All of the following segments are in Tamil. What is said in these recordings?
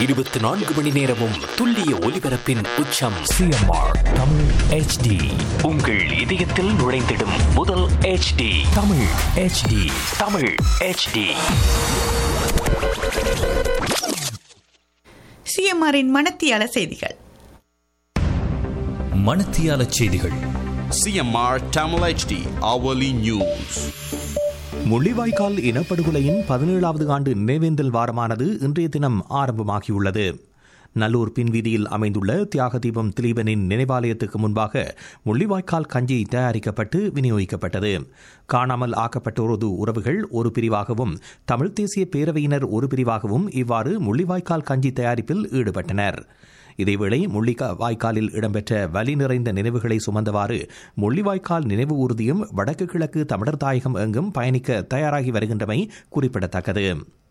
இருபத்தி நான்கு மணி நேரமும் துல்லிய ஒலிபரப்பின் உச்சம் சிஎம்ஆர் தமிழ் ஹெச்டி உங்கள் இதயத்தில் நுழைந்திடும் முதல் HD Tamil HD Tamil HD சிஎம்ஆரின் மனத்தியால செய்திகள் மணத்தியால செய்திகள் CMR Tamil HD hourly news. Mullivaikkal இனப்படுகொலையின் பதினேழாவது ஆண்டு நினைவேந்தல் வாரமானது இன்றைய தினம் ஆரம்பமாகியுள்ளது நல்லூர் பின்வீதியில் அமைந்துள்ள தியாக தீபம் திலீபனின் நினைவாலயத்துக்கு முன்பாக முள்ளிவாய்க்கால் கஞ்சி தயாரிக்கப்பட்டு விநியோகிக்கப்பட்டது காணாமல் ஆக்கப்பட்டோரது உறவுகள் ஒரு பிரிவாகவும் தமிழ்த் தேசிய பேரவையினர் ஒரு பிரிவாகவும் இவ்வாறு முள்ளிவாய்க்கால் கஞ்சி தயாரிப்பில் ஈடுபட்டனர் இதேவேளை முள்ளிக்கா வாய்க்காலில் இடம்பெற்ற வலி நிறைந்த நினைவுகளை சுமந்தவாறு முள்ளிவாய்க்கால் நினைவு ஊர்தியும் வடக்கு கிழக்கு தமிழர் தாயகம் எங்கும் பயணிக்க தயாராகி வருகின்றமை குறிப்பிடத்தக்கது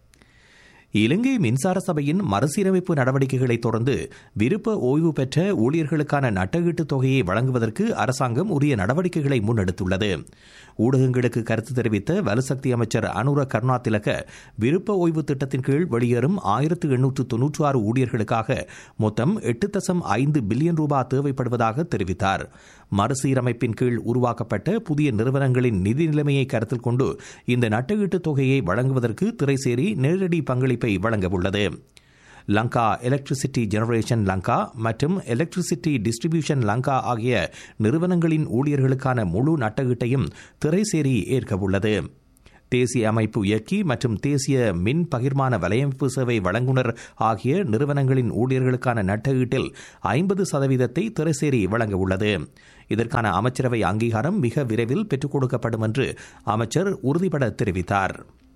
இலங்கை மின்சார சபையின் மறுசீரமைப்பு நடவடிக்கைகளை தொடர்ந்து விருப்ப ஓய்வு பெற்ற ஊழியர்களுக்கான நட்டகீட்டு தொகையை வழங்குவதற்கு அரசாங்கம் உரிய நடவடிக்கைகளை முன்னெடுத்துள்ளது ஊடகங்களுக்கு கருத்து தெரிவித்த வலுசக்தி அமைச்சர் அனுர கருணா திலக விருப்ப ஓய்வு திட்டத்தின் கீழ் வெளியேறும் ஆயிரத்து எண்ணூற்று தொன்னூற்று ஆறு ஊழியர்களுக்காக மொத்தம் எட்டு தசம் ஐந்து பில்லியன் ரூபாய் தேவைப்படுவதாக தெரிவித்தார் மறுசீரமைப்பின் கீழ் உருவாக்கப்பட்ட புதிய நிறுவனங்களின் நிதி நிலைமையை கருத்தில் கொண்டு இந்த நட்டகீட்டு தொகையை வழங்குவதற்கு திரைசேரி நேரடி பங்களிப்பை வழங்கவுள்ளது லங்கா எலக்ட்ரிசிட்டி ஜெனரேஷன் லங்கா மற்றும் எலக்ட்ரிசிட்டி டிஸ்ட்ரிபியூஷன் லங்கா ஆகிய நிறுவனங்களின் ஊழியர்களுக்கான முழு நட்டகீட்டையும் திரைசேரி ஏற்கவுள்ளது தேசிய அமைப்பு இயக்கி மற்றும் தேசிய மின் பகிர்மான வலையமைப்பு சேவை வழங்குனர் ஆகிய நிறுவனங்களின் ஊழியர்களுக்கான நட்டஈட்டில் ஐம்பது சதவீதத்தை திரைசேரி வழங்க உள்ளது இதற்கான அமைச்சரவை அங்கீகாரம் மிக விரைவில் பெற்றுக் கொடுக்கப்படும் என்று அமைச்சர் உறுதிபட தெரிவித்தார்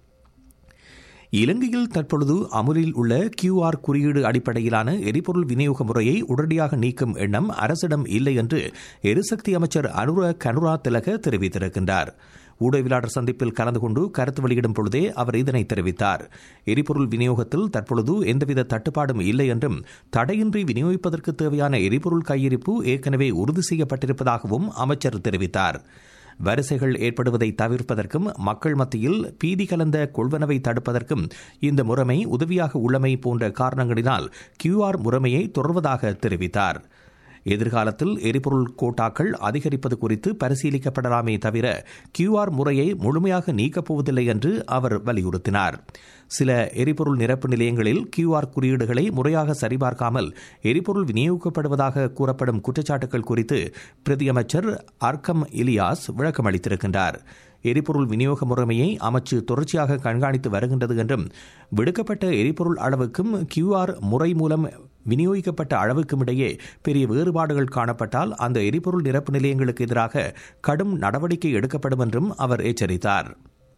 இலங்கையில் தற்பொழுது அமுலில் உள்ள கியூஆர் குறியீடு அடிப்படையிலான எரிபொருள் விநியோக முறையை உடனடியாக நீக்கும் எண்ணம் அரசிடம் இல்லை என்று எரிசக்தி அமைச்சர் அனுர கனுரா திலக தெரிவித்திருக்கின்றார் ஊடகவியலாளர் சந்திப்பில் கலந்து கொண்டு கருத்து வெளியிடும் பொழுதே அவர் இதனை தெரிவித்தார் எரிபொருள் விநியோகத்தில் தற்பொழுது எந்தவித தட்டுப்பாடும் இல்லை என்றும் தடையின்றி விநியோகிப்பதற்கு தேவையான எரிபொருள் கையிருப்பு ஏற்கனவே உறுதி செய்யப்பட்டிருப்பதாகவும் அமைச்சர் தெரிவித்தார் வரிசைகள் ஏற்படுவதை தவிர்ப்பதற்கும் மக்கள் மத்தியில் பீதி கலந்த கொள்வனவை தடுப்பதற்கும் இந்த முறைமை உதவியாக உள்ளமை போன்ற காரணங்களினால் கியூஆர் முறைமையை தொடர்வதாக தெரிவித்தார் எதிர்காலத்தில் எரிபொருள் கோட்டாக்கள் அதிகரிப்பது குறித்து பரிசீலிக்கப்படலாமே தவிர கியூஆர் முறையை முழுமையாக நீக்கப் போவதில்லை என்று அவர் வலியுறுத்தினார் சில எரிபொருள் நிரப்பு நிலையங்களில் கியூஆர் குறியீடுகளை முறையாக சரிபார்க்காமல் எரிபொருள் விநியோகிக்கப்படுவதாக கூறப்படும் குற்றச்சாட்டுகள் குறித்து பிரதியமைச்சர் அர்க்கம் இலியாஸ் விளக்கமளித்திருக்கின்றார் எரிபொருள் விநியோக முறைமையை அமைச்சு தொடர்ச்சியாக கண்காணித்து வருகின்றது என்றும் விடுக்கப்பட்ட எரிபொருள் அளவுக்கும் கியூஆர் முறை மூலம் விநியோகிக்கப்பட்ட அளவுக்கும் இடையே பெரிய வேறுபாடுகள் காணப்பட்டால் அந்த எரிபொருள் நிரப்பு நிலையங்களுக்கு எதிராக கடும் நடவடிக்கை எடுக்கப்படும் என்றும் அவர் எச்சரித்தார்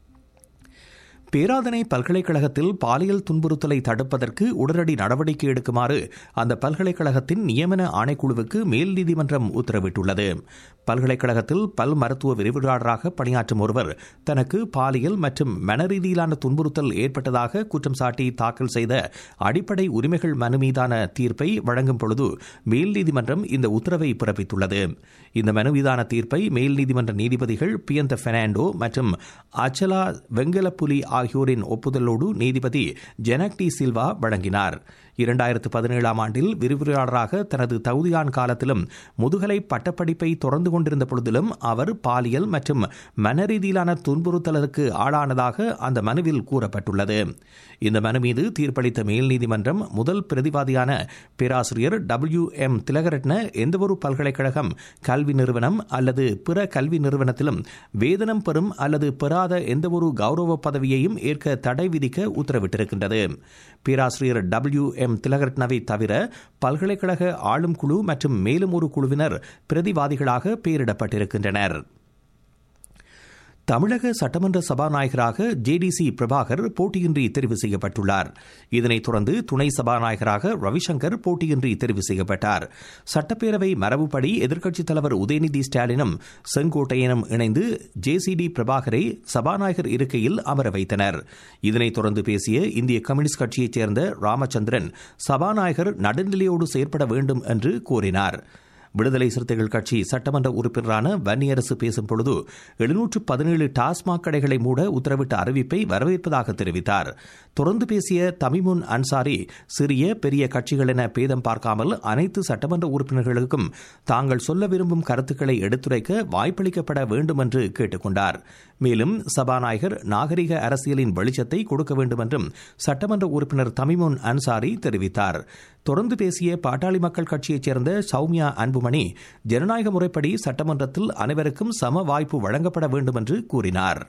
பேராதனை பல்கலைக்கழகத்தில் பாலியல் துன்புறுத்தலை தடுப்பதற்கு உடனடி நடவடிக்கை எடுக்குமாறு அந்த பல்கலைக்கழகத்தின் நியமன ஆணைக்குழுவுக்கு மேல் நீதிமன்றம் உத்தரவிட்டுள்ளது பல்கலைக்கழகத்தில் பல் மருத்துவ விரிவுரையாளராக பணியாற்றும் ஒருவர் தனக்கு பாலியல் மற்றும் மனரீதியிலான துன்புறுத்தல் ஏற்பட்டதாக குற்றம் சாட்டி தாக்கல் செய்த அடிப்படை உரிமைகள் மனு மீதான தீர்ப்பை வழங்கும் பொழுது மேல் நீதிமன்றம் இந்த உத்தரவை பிறப்பித்துள்ளது இந்த மனு மீதான தீர்ப்பை மேல் நீதிமன்ற நீதிபதிகள் பியந்த பெர்னாண்டோ மற்றும் அச்சலா வெங்கலப்புலி ஆகியோரின் ஒப்புதலோடு நீதிபதி ஜெனக் டி சில்வா வழங்கினார் இரண்டாயிரத்து பதினேழாம் ஆண்டில் விரிவுரையாளராக தனது தகுதியான் காலத்திலும் முதுகலை பட்டப்படிப்பை தொடர்ந்து கொண்டிருந்த பொழுதிலும் அவர் பாலியல் மற்றும் மனரீதியிலான துன்புறுத்தலுக்கு ஆளானதாக அந்த மனுவில் கூறப்பட்டுள்ளது இந்த மனு மீது தீர்ப்பளித்த மேல் நீதிமன்றம் முதல் பிரதிவாதியான பேராசிரியர் டபிள்யூ எம் திலகரட்ன எந்தவொரு பல்கலைக்கழகம் கல்வி நிறுவனம் அல்லது பிற கல்வி நிறுவனத்திலும் வேதனம் பெறும் அல்லது பெறாத எந்தவொரு கௌரவ பதவியையும் ஏற்க தடை விதிக்க உத்தரவிட்டிருக்கின்றது பேராசிரியர் டபிள்யூ எம் திலகரட்னவை தவிர பல்கலைக்கழக ஆளும் குழு மற்றும் மேலும் ஒரு குழுவினர் பிரதிவாதிகளாக பெயரிடப்பட்டிருக்கின்றனர் தமிழக சட்டமன்ற சபாநாயகராக ஜேடிசி பிரபாகர் போட்டியின்றி தெரிவு செய்யப்பட்டுள்ளார் இதனைத் தொடர்ந்து துணை சபாநாயகராக ரவிசங்கர் போட்டியின்றி தெரிவு செய்யப்பட்டார் சட்டப்பேரவை மரபுப்படி எதிர்க்கட்சித் தலைவர் உதயநிதி ஸ்டாலினும் செங்கோட்டையனும் இணைந்து ஜேசிடி பிரபாகரை சபாநாயகர் இருக்கையில் அமர வைத்தனர் இதனைத் தொடர்ந்து பேசிய இந்திய கம்யூனிஸ்ட் கட்சியைச் சேர்ந்த ராமச்சந்திரன் சபாநாயகர் நடுநிலையோடு செயற்பட வேண்டும் என்று கூறினார் விடுதலை சிறுத்தைகள் கட்சி சட்டமன்ற உறுப்பினரான வன்னியரசு பேசும் பொழுது எழுநூற்று பதினேழு டாஸ்மாக் கடைகளை மூட உத்தரவிட்ட அறிவிப்பை வரவேற்பதாக தெரிவித்தார் தொடர்ந்து பேசிய தமிமுன் அன்சாரி சிறிய பெரிய கட்சிகள் என பேதம் பார்க்காமல் அனைத்து சட்டமன்ற உறுப்பினர்களுக்கும் தாங்கள் சொல்ல விரும்பும் கருத்துக்களை எடுத்துரைக்க வாய்ப்பளிக்கப்பட வேண்டும் என்று கேட்டுக் கொண்டார் மேலும் சபாநாயகர் நாகரிக அரசியலின் வெளிச்சத்தை கொடுக்க வேண்டும் என்றும் சட்டமன்ற உறுப்பினர் தமிமுன் அன்சாரி தெரிவித்தார் தொடர்ந்து பேசிய பாட்டாளி மக்கள் கட்சியைச் சேர்ந்த சௌமியா அன்புமணி ஜனநாயக முறைப்படி சட்டமன்றத்தில் அனைவருக்கும் சம வாய்ப்பு வழங்கப்பட வேண்டும் என்று கூறினார்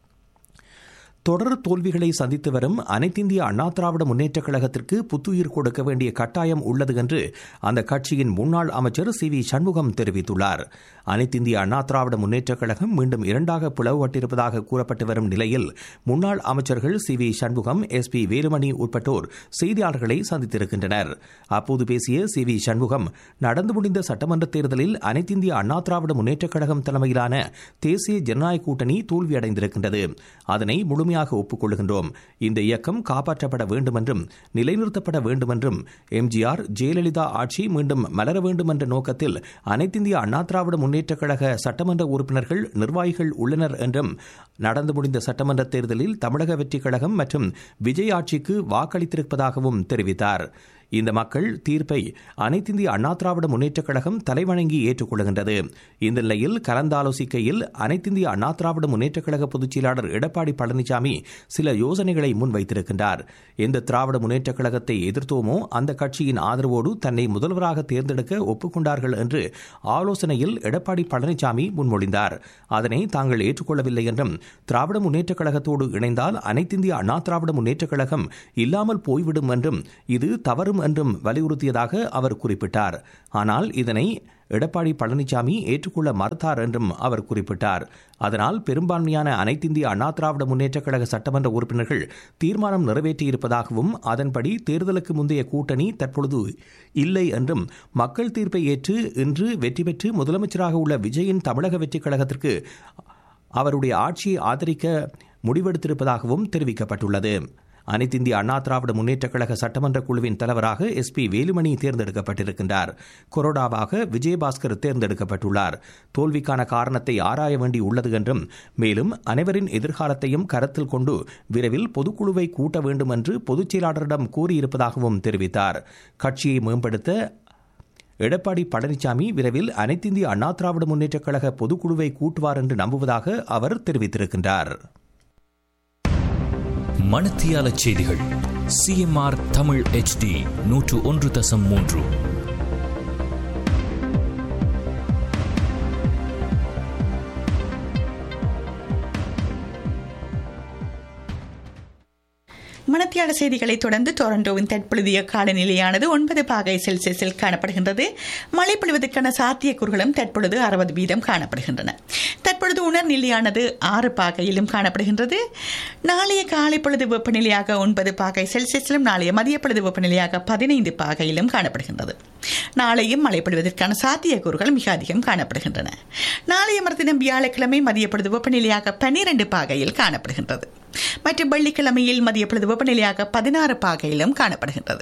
தொடர் தோல்விகளை சந்தித்து வரும் அனைத்திந்திய அண்ணா திராவிட முன்னேற்றக் கழகத்திற்கு புத்துயிர் கொடுக்க வேண்டிய கட்டாயம் உள்ளது என்று அந்த கட்சியின் முன்னாள் அமைச்சர் சி வி சண்முகம் தெரிவித்துள்ளார் அனைத்திந்திய அண்ணா திராவிட முன்னேற்றக் கழகம் மீண்டும் இரண்டாக பிளவுபட்டிருப்பதாக கூறப்பட்டு வரும் நிலையில் முன்னாள் அமைச்சர்கள் C V Shanmugam S P Velumani உட்பட்டோர் செய்தியாளர்களை சந்தித்திருக்கின்றனர் அப்போது பேசிய சி வி சண்முகம் நடந்து முடிந்த சட்டமன்ற தேர்தலில் அனைத்திந்திய அண்ணா திராவிட முன்னேற்றக் கழகம் தலைமையிலான தேசிய ஜனநாயக கூட்டணி தோல்வியடைந்திருக்கின்றது அதனை முழுமையாக ஒப்புக்கொள்கின்றோம் இந்த இயக்கம் காப்பாற்றப்பட வேண்டும் என்றும் நிலைநிறுத்தப்பட வேண்டும் என்றும் எம்ஜிஆர் ஜெயலலிதா ஆட்சி மீண்டும் மலர வேண்டும் என்ற நோக்கத்தில் அனைத்திந்திய அண்ணா திராவிட முன்னேற்றக் கழக சட்டமன்ற உறுப்பினர்கள் நிர்வாகிகள் உள்ளனர் என்றும் நடந்து முடிந்த சட்டமன்ற தேர்தலில் தமிழக வெற்றிக் கழகம் மற்றும் விஜய் ஆட்சிக்கு வாக்களித்திருப்பதாகவும் தெரிவித்தார் இந்த மக்கள் தீர்ப்பை அனைத்திந்திய அண்ணா திராவிட முன்னேற்றக் கழகம் தலைவணங்கி ஏற்றுக்கொள்கின்றது இந்த நிலையில் கலந்தாலோசிக்கையில் அனைத்திந்திய அண்ணா திராவிட முன்னேற்றக் கழக பொதுச் செயலாளர் எடப்பாடி பழனிசாமி சில யோசனைகளை முன்வைத்திருக்கின்றார் எந்த திராவிட முன்னேற்றக் கழகத்தை எதிர்த்தோமோ அந்த கட்சியின் ஆதரவோடு தன்னை முதல்வராக தேர்ந்தெடுக்க ஒப்புக்கொண்டார்கள் என்று ஆலோசனையில் எடப்பாடி பழனிசாமி முன்மொழிந்தார் அதனை தாங்கள் ஏற்றுக்கொள்ளவில்லை என்றும் திராவிட முன்னேற்றக் கழகத்தோடு இணைந்தால் அனைத்திந்திய அண்ணா திராவிட முன்னேற்றக் கழகம் இல்லாமல் போய்விடும் என்றும் இது தவறும் என்றும் வலியுறுத்தியதாக அவர் குறிப்பிட்டார் ஆனால் இதனை எடப்பாடி பழனிசாமி ஏற்றுக்கொள்ள மறுத்தார் என்றும் அவர் குறிப்பிட்டார் அதனால் பெரும்பான்மையான அனைத்திந்திய அண்ணா திராவிட முன்னேற்றக் கழக சட்டமன்ற உறுப்பினர்கள் தீர்மானம் நிறைவேற்றியிருப்பதாகவும் அதன்படி தேர்தலுக்கு முந்தைய கூட்டணி தற்பொழுது இல்லை என்றும் மக்கள் தீர்ப்பை ஏற்று இன்று வெற்றி பெற்று முதலமைச்சராக உள்ள விஜயின் தமிழக வெற்றிக் கழகத்திற்கு அவருடைய ஆட்சியை ஆதரிக்க முடிவெடுத்திருப்பதாகவும் தெரிவிக்கப்பட்டுள்ளது அனைத்திந்திய அண்ணா திராவிட முன்னேற்றக் கழக சட்டமன்ற குழுவின் தலைவராக எஸ் பி வேலுமணி தேர்ந்தெடுக்கப்பட்டிருக்கின்றார் கொரோடாவாக விஜயபாஸ்கர் தேர்ந்தெடுக்கப்பட்டுள்ளார் தோல்விக்கான காரணத்தை ஆராய வேண்டி உள்ளது என்றும் மேலும் அனைவரின் எதிர்காலத்தையும் கருத்தில் கொண்டு விரைவில் பொதுக்குழுவை கூட்ட வேண்டும் என்று பொதுச் செயலாளரிடம் கூறியிருப்பதாகவும் தெரிவித்தார் கட்சியை மேம்படுத்த எடப்பாடி பழனிசாமி விரைவில் அனைத்திந்திய அண்ணா திராவிட முன்னேற்றக் கழக பொதுக்குழுவை கூட்டுவார் என்று நம்புவதாக அவர் தெரிவித்திருக்கின்றார் மணத்தியால செய்திகள் சிஎம்ஆர் தமிழ் ஹெச்டி நூற்று ஒன்று தசம் மூன்று மணத்தியாள செய்திகளை தொடர்ந்து டொரண்டோவின் தற்பொழுதைய காலநிலையானது ஒன்பது பாகை செல்சியஸில் காணப்படுகின்றது மழை பொழிவதற்கான சாத்தியக்கூறுகளும் தற்பொழுது அறுபது வீதம் காணப்படுகின்றன தற்பொழுது உணர்நிலையானது ஆறு பாகையிலும் காணப்படுகின்றது நாளைய காலை பொழுது வெப்பநிலையாக ஒன்பது பாகை செல்சியஸிலும் நாளைய மதிய பொழுது வெப்பநிலையாக பதினைந்து பாகையிலும் காணப்படுகின்றது நாளையும் மழை பொழிவதற்கான சாத்தியக்கூறுகள் மிக அதிகம் காணப்படுகின்றன நாளைய மறுதினம் வியாழக்கிழமை மதிய பொழுது வெப்பநிலையாக பனிரெண்டு பாகையில் காணப்படுகின்றது மற்றும் வெள்ளிக்கிழமையில் மதிய பொழுது வெப்பநிலையாக பதினாறு பாகையிலும் காணப்படுகின்றது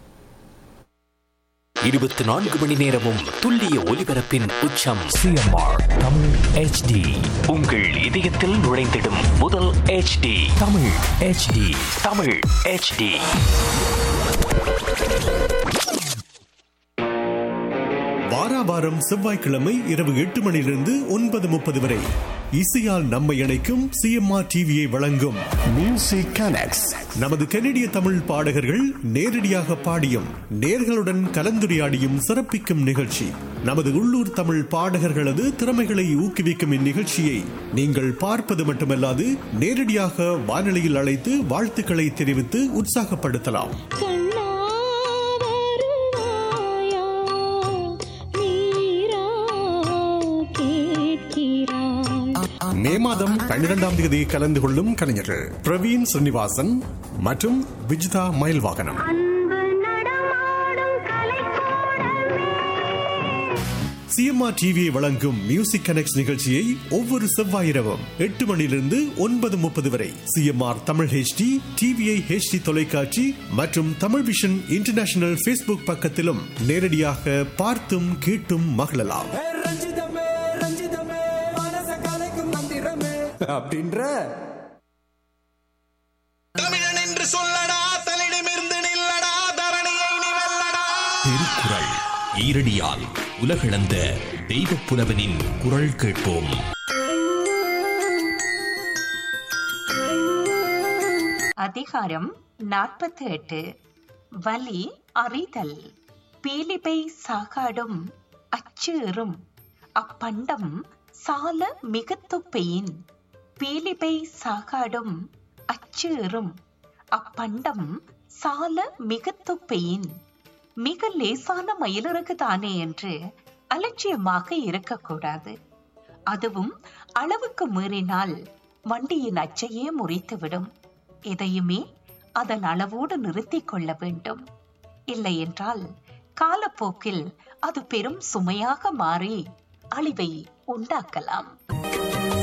இருபத்தி நான்கு மணி நேரமும் துல்லிய ஒலிபரப்பின் உச்சம் சிஎம்ஆர் தமிழ் ஹெச்டி உங்கள் இதயத்தில் நுழைந்திடும் முதல் HD Tamil HD Tamil HD வாராவாரம் செவ்வாய்க்கிழமை இரவு எட்டு மணியிலிருந்து ஒன்பது முப்பது வரை இசையால் நம்மை இணைக்கும் சிஎம்ஆர் டிவியை வழங்கும் மியூசிக் கனெக்ட்ஸ் நமது கனடிய தமிழ் பாடகர்கள் நேரடியாக பாடியும் நேர்களுடன் கலந்துரையாடியும் சிறப்பிக்கும் நிகழ்ச்சி நமது உள்ளூர் தமிழ் பாடகர்களது திறமைகளை ஊக்குவிக்கும் இந்நிகழ்ச்சியை நீங்கள் பார்ப்பது மட்டுமல்லாது நேரடியாக வானொலியில் அழைத்து வாழ்த்துக்களை தெரிவித்து உற்சாகப்படுத்தலாம் கண்ணா வருவாயா நீரா கேட்கிறாய் மே மாதம் பன்னிரெண்டாம் தேதி கலந்து கொள்ளும் கலைஞர்கள் பிரவீன் ஸ்ரீனிவாசன் மற்றும் விஜிதா மயில்வாகனம் அன்பு நடமாடும் கலைக்கூடமே சிஎம்ஆர் டிவியை வழங்கும் மியூசிக் கனெக்ட் நிகழ்ச்சியை ஒவ்வொரு செவ்வாயிரவும் எட்டு மணியிலிருந்து ஒன்பது முப்பது வரை CMR Tamil HD TVI HD தொலைக்காட்சி மற்றும் தமிழ் விஷன் இன்டர்நேஷனல் ஃபேஸ்புக் பக்கத்திலும் நேரடியாக பார்த்தும் கேட்டும் மகிழலாம் ரஞ்சிதமே ரஞ்சிதமே மனச கலைக்கும் மந்திரமே அப்படின்ற தமிழன் என்று சொல்லடா தலிடமிருந்து நில்லடா தரணியை நீ வெல்லடா திருக்குறள் ஈரடியால் உலகளந்த தெய்வப் புலவனின் குரல் கேட்போம் அதிகாரம் நாற்பத்தி எட்டு வலி அறிதல் பீலிபை சாகாடும் அச்சேறும் அப்பண்டம் சால மிகத்துப்பையின் பீலிபை சாகாடும் அச்சேறும் அப்பண்டம் சால மிகத்துப்பையின் மிக லேசான மயிலிறகு தானே என்று அலட்சியமாக இருக்கக்கூடாது அதுவும் அளவுக்கு மீறினால் வண்டியின் அச்சையே முறித்துவிடும் எதையுமே அதன் அளவோடு நிறுத்திக் கொள்ள வேண்டும் இல்லையென்றால் காலப்போக்கில் அது பெரும் சுமையாக மாறி அழிவை உண்டாக்கலாம்